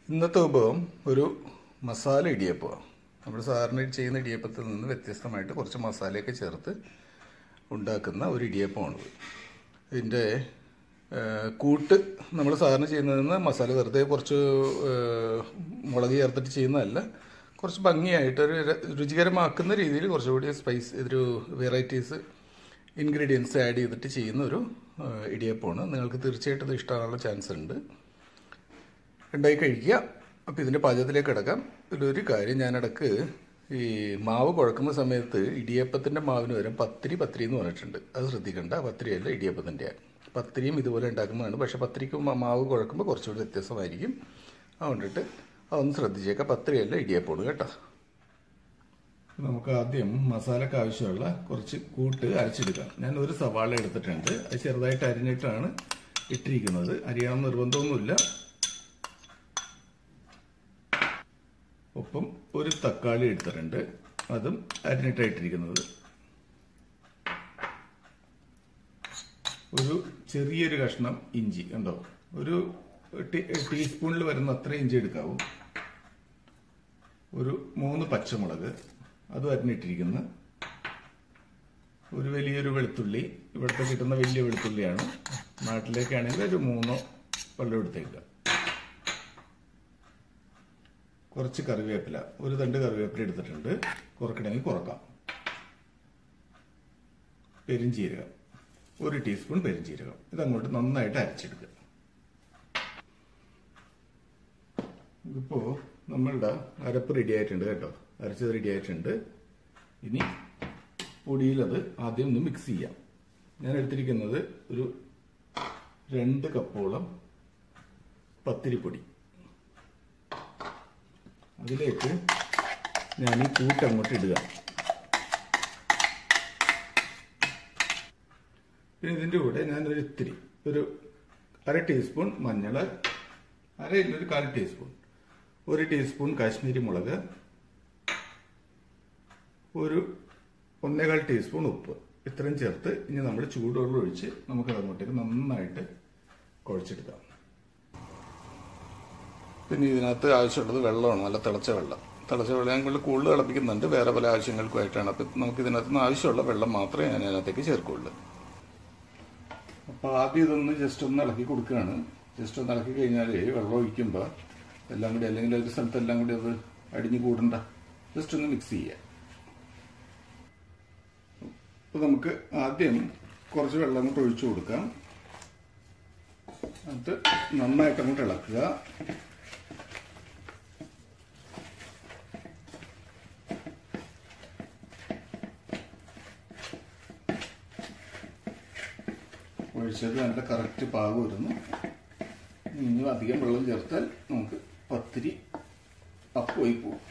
ഇന്നത്തെ വിഭവം ഒരു മസാല ഇടിയപ്പമാണ് നമ്മൾ സാധാരണ ചെയ്യുന്ന ഇടിയപ്പത്തിൽ നിന്ന് വ്യത്യസ്തമായിട്ട് കുറച്ച് മസാലയൊക്കെ ചേർത്ത് ഉണ്ടാക്കുന്ന ഒരു ഇടിയപ്പമാണിത് ഇതിൻ്റെ ഏഹ്, കൂട്ട് നമ്മൾ സാധാരണ ചെയ്യുന്നതിൽ നിന്ന് മസാല വെറുതെ കുറച്ച് ഏഹ്, മുളക് ചേർത്തിട്ട് ചെയ്യുന്നതല്ല കുറച്ച് ഭംഗിയായിട്ട് ഒരു ര- രുചികരമാക്കുന്ന രീതിയിൽ കുറച്ചുകൂടി സ്പൈസ് ഒരു വെറൈറ്റീസ് ഇൻഗ്രീഡിയൻസ് ആഡ് ചെയ്തിട്ട് ചെയ്യുന്ന ഒരു ഏഹ്, ഇടിയപ്പമാണ് നിങ്ങൾക്ക് തീർച്ചയായിട്ടും ഇത് ഇഷ്ടമാകാനുള്ള ചാൻസ് ഉണ്ട് ഉണ്ടായി കഴിക്കുക അപ്പോൾ ഇതിൻ്റെ പാചകത്തിലേക്ക് കിടക്കാം ഇതിലൊരു കാര്യം ഞാനിടക്ക് ഈ മാവ് കുഴക്കുന്ന സമയത്ത് ഇടിയപ്പത്തിൻ്റെ മാവിന് വരും പത്തിരി പത്തിരി എന്ന് പറഞ്ഞിട്ടുണ്ട് അത് ശ്രദ്ധിക്കണ്ട പത്തിരിയല്ല ഇടിയപ്പത്തിൻ്റെ പത്തിരിയും ഇതുപോലെ ഉണ്ടാക്കുന്നതാണ് പക്ഷേ പത്തിരിക്ക് മ- മാവ് കുഴക്കുമ്പോൾ കുറച്ചുകൂടി വ്യത്യസ്തമായിരിക്കും അതുകൊണ്ടിട്ട് അതൊന്ന് ശ്രദ്ധിച്ചേക്കാം പത്തിരിയല്ല ഇടിയപ്പമാണ് കേട്ടോ നമുക്ക് ആദ്യം മസാലക്ക് ആവശ്യമുള്ള കുറച്ച് കൂട്ട് അരച്ചെടുക്കാം ഞാൻ ഒരു സവാള എടുത്തിട്ടുണ്ട് അത് ചെറുതായിട്ട് അരിഞ്ഞിട്ടാണ് ഇട്ടിരിക്കുന്നത് അരിയണം നിർബന്ധമൊന്നുമില്ല ഒപ്പം ഒരു തക്കാളി എടുത്തിട്ടുണ്ട് അതും അരിഞ്ഞിട്ടായിട്ടിരിക്കുന്നത് ഒരു ചെറിയൊരു കഷ്ണം ഇഞ്ചി കണ്ടോ ഒരു ടീ- ടീസ്പൂണിൽ വരുന്ന അത്ര ഇഞ്ചി എടുക്കാവൂ ഒരു മൂന്ന് പച്ചമുളക് അതും അരിഞ്ഞിട്ടിരിക്കുന്നു ഒരു വലിയൊരു വെളുത്തുള്ളി ഇവിടുത്തെ കിട്ടുന്ന വലിയ വെളുത്തുള്ളിയാണ് നാട്ടിലേക്കാണെങ്കിൽ ഒരു മൂന്നോ വെള്ളം എടുത്തേക്കുക കുറച്ച് കറിവേപ്പില ഒരു തണ്ട് കറിവേപ്പില എടുത്തിട്ടുണ്ട് കുറക്കണമെങ്കിൽ കുറക്കാം പെരിഞ്ചീരകം ഒരു ടീസ്പൂൺ പെരിഞ്ചീരകം ഇതങ്ങോട്ട് നന്നായിട്ട് അരച്ചെടുക്കുക ഇതിപ്പോ നമ്മളുടെ അരപ്പ് റെഡി ആയിട്ടുണ്ട് കേട്ടോ അരച്ചത് റെഡി ആയിട്ടുണ്ട് ഇനി പൊടിയിലത് ആദ്യം ഒന്ന് മിക്സ് ചെയ്യാം ഞാൻ എടുത്തിരിക്കുന്നത് ഒരു രണ്ട് കപ്പോളം പത്തിരിപ്പൊടി അതിലേക്ക് ഞാൻ ഈ കൂട്ട് അങ്ങോട്ട് ഇടുക പിന്നെ ഇതിൻ്റെ കൂടെ ഞാനൊരു ഇത്തിരി ഒരു അര ടീസ്പൂൺ മഞ്ഞൾ അര ഇല്ല, ഒരു കാൽ ടീസ്പൂൺ ഒരു ടീസ്പൂൺ കാശ്മീരി മുളക് ഒരു ഒന്നേകാൽ ടീസ്പൂൺ ഉപ്പ് ഇത്രയും ചേർത്ത് ഇനി നമ്മൾ ചൂടുവെള്ളം ഒഴിച്ച് നമുക്കത് അങ്ങോട്ടേക്ക് നന്നായിട്ട് കുഴച്ചെടുക്കാം പിന്നെ ഇതിനകത്ത് ആവശ്യമുള്ളത് വെള്ളമാണ് നല്ല തിളച്ച വെള്ളം തിളച്ച വെള്ളം ഞങ്ങൾ കൂടുതൽ തിളപ്പിക്കുന്നുണ്ട് വേറെ പല ആവശ്യങ്ങൾക്കുമായിട്ടാണ് അപ്പം നമുക്ക് ഇതിനകത്ത് നിന്ന് ആവശ്യമുള്ള വെള്ളം മാത്രമേ ഞാൻ അതിനകത്തേക്ക് ചേർക്കുള്ളൂ അപ്പോൾ ആദ്യം ഇതൊന്ന് ജസ്റ്റ് ഒന്ന് ഇളക്കി കൊടുക്കുകയാണ് ജസ്റ്റ് ഒന്ന് ഇളക്കി കഴിഞ്ഞാൽ വെള്ളം ഒഴിക്കുമ്പോൾ എല്ലാം കൂടി അല്ലെങ്കിൽ ഒരു സ്ഥലത്ത് എല്ലാം കൂടി അത് അടിഞ്ഞു കൂടണ്ട ജസ്റ്റ് ഒന്ന് മിക്സ് ചെയ്യുക അപ്പോൾ നമുക്ക് ആദ്യം കുറച്ച് വെള്ളം അങ്ങോട്ട് ഒഴിച്ചു കൊടുക്കാം എന്നിട്ട് നന്നായിട്ട് അങ്ങോട്ട് ഇളക്കുക ഒഴിച്ചത് നല്ല കറക്റ്റ് പാകം വരുന്നു ഇനി അധികം വെള്ളം ചേർത്താൽ നമുക്ക് പത്തിരി അപ്പോയി പോകും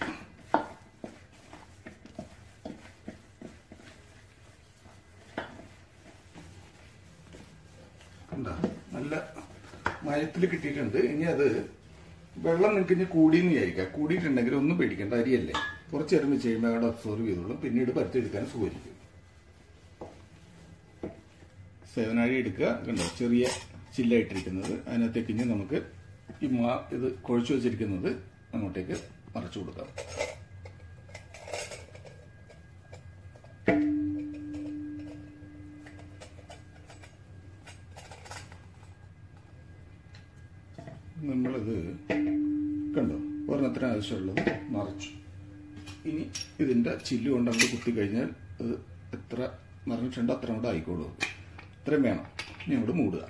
കണ്ടോ നല്ല മയത്തിൽ കിട്ടിയിട്ടുണ്ട് ഇനി അത് വെള്ളം നിങ്ങൾക്ക് ഇനി കൂടിയെന്ന് വിചാരിക്കാം കൂടിയിട്ടുണ്ടെങ്കിൽ ഒന്നും പേടിക്കേണ്ട അരിയല്ലേ കുറച്ച് നേരം വെച്ച് കഴിയുമ്പോൾ അവിടെ അബ്സോർവ് ചെയ്തോളും പിന്നീട് പരത്തിയെടുക്കാൻ സുഖമായിരിക്കും സേവനാഴി എടുക്കുക കണ്ടോ ചെറിയ ചില്ലായിട്ടിരിക്കുന്നത് അതിനകത്തേക്ക് ഇനി നമുക്ക് ഈ മാ ഇത് കുഴച്ചു വെച്ചിരിക്കുന്നത് അങ്ങോട്ടേക്ക് മറച്ചു കൊടുക്കാം നമ്മളിത് കണ്ടോ ഒരെണ്ണത്തിന് ആവശ്യമുള്ളത് നിറച്ചു ഇനി ഇതിൻ്റെ ചില്ല് കൊണ്ട് നമ്മൾ കുത്തി കഴിഞ്ഞാൽ അത് എത്ര നിറഞ്ഞിട്ടുണ്ടോ അത്ര കൂടെ ആയിക്കോളൂ ഇത്രയും വേണം ഇനി അങ്ങോട്ട് മൂടുക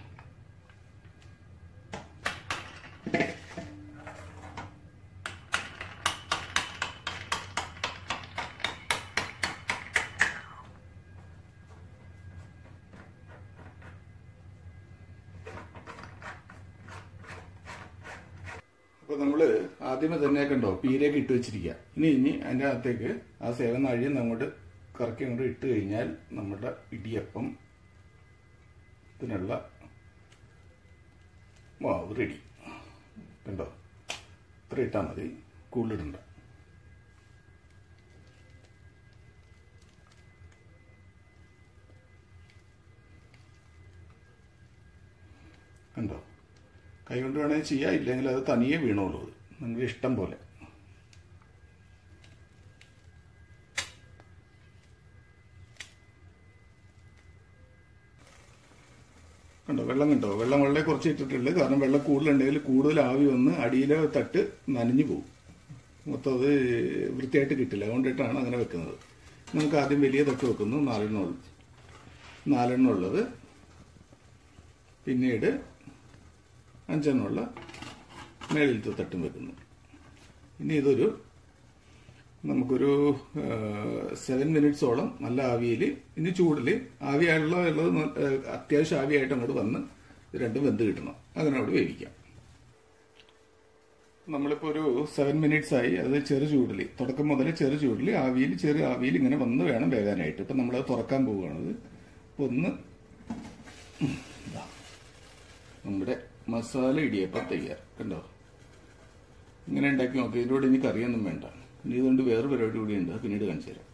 അപ്പോൾ നമ്മൾ ആദ്യമേ തന്നെ കണ്ടോ പീരയൊക്കെ ഇട്ട് വെച്ചിരിക്കുക ഇനി ഇനി അതിൻ്റെ അകത്തേക്ക് ആ സേവന അഴിയും അങ്ങോട്ട് കറക്കി അങ്ങോട്ട് ഇട്ട് കഴിഞ്ഞാൽ നമ്മുടെ ഇടിയപ്പം ഇതിനുള്ള മാവ് റെഡി കണ്ടോ ഇത്ര ഇട്ടാൽ മതി കൂടുതലിടണ്ട കണ്ടോ കൈകൊണ്ട് വേണമെങ്കിൽ ചെയ്യാം ഇല്ലെങ്കിൽ അത് തനിയെ വീണോളൂ അത് നിങ്ങൾക്ക് ഇഷ്ടം പോലെ കണ്ടോ വെള്ളം കണ്ടോ വെള്ളം വളരെ കുറച്ച് ഇട്ടിട്ടുള്ളൂ കാരണം വെള്ളം കൂടുതലുണ്ടെങ്കിൽ കൂടുതൽ ആവി വന്ന് അടിയിലെ തട്ട് നനഞ്ഞു പോകും മൊത്തം അത് വൃത്തിയായിട്ട് കിട്ടില്ല അതുകൊണ്ടിട്ടാണ് അങ്ങനെ വെക്കുന്നത് നമുക്ക് ആദ്യം വലിയ തട്ട് വെക്കുന്നു നാലെണ്ണം ഉള്ളത് നാലെണ്ണം ഉള്ളത് പിന്നീട് അഞ്ചെണ്ണമുള്ള മേളിലത്തെ തട്ടും വെക്കുന്നു ഇനി ഇതൊരു നമുക്കൊരു സെവൻ മിനിറ്റ്സോളം നല്ല ആവിയിൽ ഇനി ചൂടിൽ ആവിയായുള്ള ഉള്ളത് ന- ഏഹ് അത്യാവശ്യം ആവിയായിട്ട് അങ്ങോട്ട് വന്ന് ഇത് രണ്ടും വെന്ത് കിട്ടണം അങ്ങനെ അവിടെ വേവിക്കാം നമ്മളിപ്പോൾ ഒരു സെവൻ മിനിറ്റ്സ് ആയി അത് ചെറു ചൂടിൽ തുടക്കം മുതൽ ചെറു ചൂടിൽ ആവിയിൽ ചെറു ആവിയിൽ ഇങ്ങനെ വന്ന് വേണം വേകാനായിട്ട് ഇപ്പം നമ്മളത് തുറക്കാൻ പോവുകയാണത് അപ്പോൾ ഒന്ന് ഇതാ. നമ്മുടെ മസാല ഇടിയപ്പം തയ്യാർ കണ്ടോ ഇങ്ങനെ ഉണ്ടാക്കി നോക്കി ഇതിലൂടെ എനിക്ക് അറിയൊന്നും വേണ്ട ഇനി ഇതുകൊണ്ട് വേറെ പരിപാടി കൂടിയുണ്ട് അത് പിന്നീട് കാണിച്ചു തരാം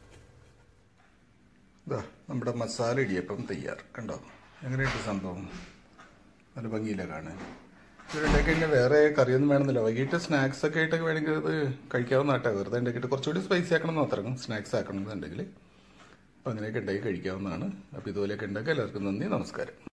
ഇതാ നമ്മുടെ മസാല ഇടിയപ്പം തയ്യാർ കണ്ടോ എങ്ങനെയുണ്ട് സംഭവം നല്ല ഭംഗിയില്ല കാണാൻ ഇവരുണ്ടാക്കി കഴിഞ്ഞാൽ വേറെ കറിയൊന്നും വേണമെന്നില്ല വൈകിട്ട് സ്നാക്സ് ഒക്കെ ആയിട്ടൊക്കെ വേണമെങ്കിൽ അത് കഴിക്കാവുന്ന ആട്ടെ വെറുതെ ഉണ്ടാക്കിയിട്ട് കുറച്ചുകൂടി സ്പൈസി ആക്കണം എന്ന് മാത്രം സ്നാക്സ് ആക്കണം എന്നുണ്ടെങ്കിൽ അപ്പം അങ്ങനെയൊക്കെ ഉണ്ടാക്കി കഴിക്കാവുന്നതാണ് അപ്പോൾ ഇതുപോലെയൊക്കെ ഉണ്ടാക്കി എല്ലാവർക്കും നന്ദി നമസ്കാരം